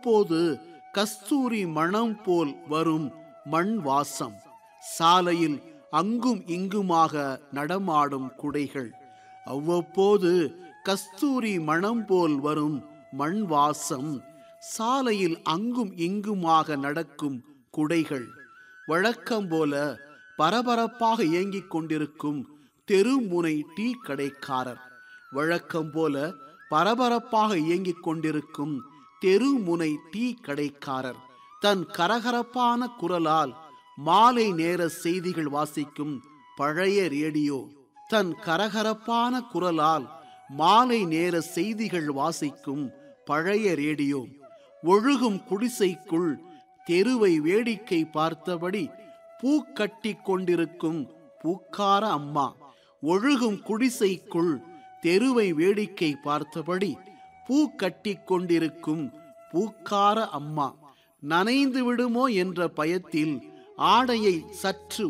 அவ்வப்போது கஸ்தூரி மணம் போல் வரும் மண் வாசம் சாலையில் அங்கும் இங்குமாக நடமாடும் குடைகள் அவ்வப்போது கஸ்தூரி மணம் போல் வரும் மண் வாசம் சாலையில் அங்கும் இங்குமாக நடக்கும் குடைகள் வழக்கம் போல பரபரப்பாக இயங்கிக் கொண்டிருக்கும் தெருமுனை டீ கடைக்காரர் வழக்கம் போல பரபரப்பாக இயங்கிக் கொண்டிருக்கும் தெருமுனை டீ கடைக்காரர் தன் கரகரப்பான குரலால் மாலை நேர செய்திகள் வாசிக்கும் பழைய ரேடியோ தன் கரகரப்பான குரலால் மாலை நேர செய்திகள் வாசிக்கும் பழைய ரேடியோ ஒழுகும் குடிசைக்குள் தெருவை வேடிக்கை பார்த்தபடி பூ கட்டி கொண்டிருக்கும் பூக்கார அம்மா ஒழுகும் குடிசைக்குள் தெருவை வேடிக்கை பார்த்தபடி பூ கட்டி கொண்டிருக்கும் பூக்கார அம்மா நனைந்து விடுமோ என்ற பயத்தில் ஆடையை சற்று